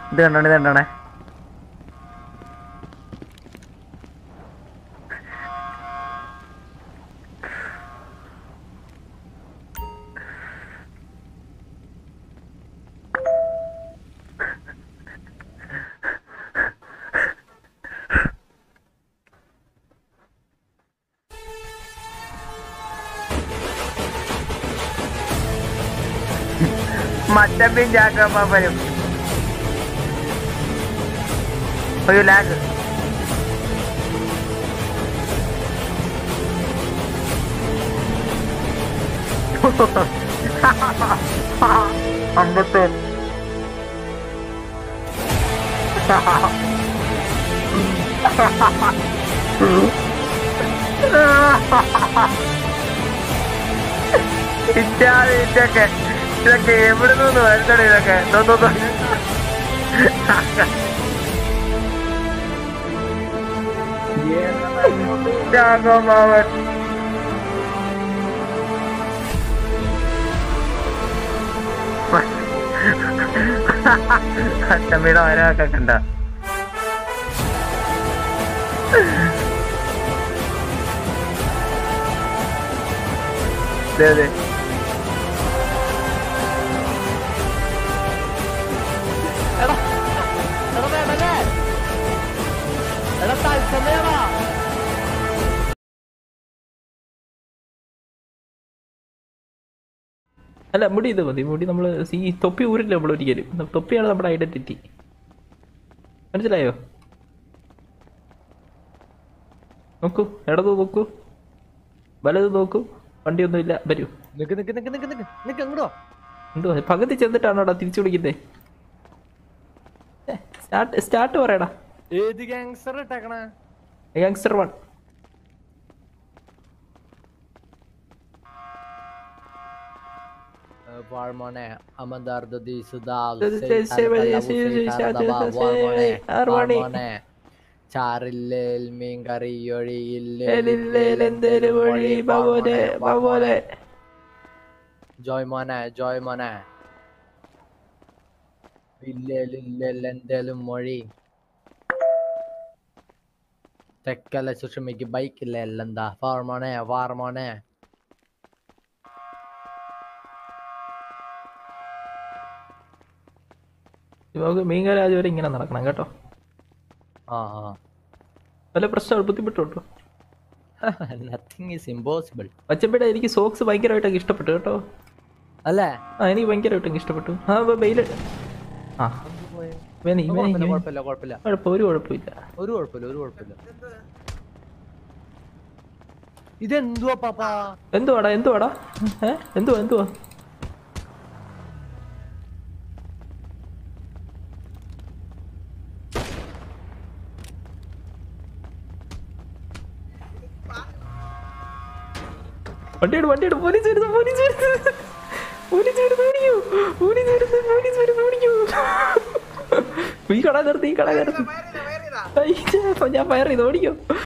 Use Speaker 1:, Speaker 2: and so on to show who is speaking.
Speaker 1: ഇത് കണ്ടോണേ ഇത് കണ്ടോണേ മറ്റപ്പിൻ ജാക്കപ്പാപ്പനും ഒരു ലാഗ് അമ്പത്തേ ഇറ്റാതെ ഇതൊക്കെ ഇതൊക്കെ എവിടെ നിന്ന് വരുത്തണം ഇതൊക്കെ ഇതൊന്നും രാഘവമാവൻ അച്ഛമ്മയുടെ വരവൊക്കെ കണ്ട അതെ അതെ
Speaker 2: എടാ എടാ വേണ്ടല്ലേ എടാ തത്സമയടാ
Speaker 3: അല്ല മുടി ഇത് മതി മുടി നമ്മൾ ഈ തൊപ്പി ഊരില്ല നമ്മൾ ഒരിക്കലും തൊപ്പിയാണ് നമ്മുടെ ഐഡന്റിറ്റി മനസ്സിലായോ നോക്കൂ ഇടത് നോക്കൂ വലത് നോക്കൂ വണ്ടിയൊന്നുമില്ല വരൂ
Speaker 2: നിക്ക് നിക്ക് നിക്ക് നിക്ക് നിക്ക് നിക്ക് എങ്ങടോ
Speaker 3: എന്തോ പകുതി ചെന്നിട്ടാണോടാ തിരിച്ചു വിളിക്കുന്നേ സ്റ്റാർട്ട് സ്റ്റാർട്ട് പറയടാ
Speaker 2: ഏത് ഗാങ്സ്റ്റർ ഇട്ടേക്കണേ
Speaker 3: യങ്സ്റ്റർ വൺ
Speaker 2: വാൾമോനെ അമന്താർദ ദിസുദാൽ
Speaker 3: ഇത് ഇത് ആറുമണി.
Speaker 2: ചാറില്ലേൽ മീൻ കറി
Speaker 3: എന്തേലും വഴി ബവോലെ ബവോലെ
Speaker 2: ജോയ് മോനെ ജോയ് മോനെ ഇല്ലേലില്ലേൽ എന്തേലും മൊഴി തെക്കല സുഷമിക്ക് ബൈക്കില്ല എല്ലെന്താ വാർമോനെ വാർമോനെ
Speaker 3: നമുക്ക് മീൻകാരാജ് വരെ ഇങ്ങനെ നടക്കണം കേട്ടോ
Speaker 2: ആ ആ
Speaker 3: വല്ല പ്രശ്നം ബുദ്ധിമുട്ടുണ്ടോ
Speaker 2: നത്തിങ് ഈസ് ഇമ്പോസിബിൾ
Speaker 3: പച്ചപ്പിട എനിക്ക് സോക്സ് ഭയങ്കരമായിട്ടൊക്കെ ഇഷ്ടപ്പെട്ടു കേട്ടോ
Speaker 2: അല്ലേ
Speaker 3: ആ എനിക്ക് ഭയങ്കരമായിട്ടൊക്കെ ഇഷ്ടപ്പെട്ടു ആ ബെയില് ആ ഇവന് ഇവന്
Speaker 2: കുഴപ്പമില്ല
Speaker 3: ഇവന്
Speaker 2: കുഴപ്പമില്ല കുഴപ്പമില്ല
Speaker 3: കുഴപ്പം ഒരു കുഴപ്പമില്ല
Speaker 2: ഒരു കുഴപ്പമില്ല ഒരു കുഴപ്പമില്ല ഇതെന്തുവാ പാപ്പാ
Speaker 3: എന്തുവാടാ എന്തുവാടാ ഏ എന്തുവാ എന്തുവാ വണ്ടിയുടെ വണ്ടിയുടെ പോലീസ് വരുന്നു പോലീസ് വരുന്നു പോലീസ് വരുന്നു ഓടിക്കൂ പോലീസ് വരുന്നു പോലീസ് വരുന്നു ഓടിക്കൂ ഈ കട നിർത്തി ഈ കട നിർത്തി അയ്യോ, ഞാൻ ഫയർ ചെയ്ത് ഓടിക്കോ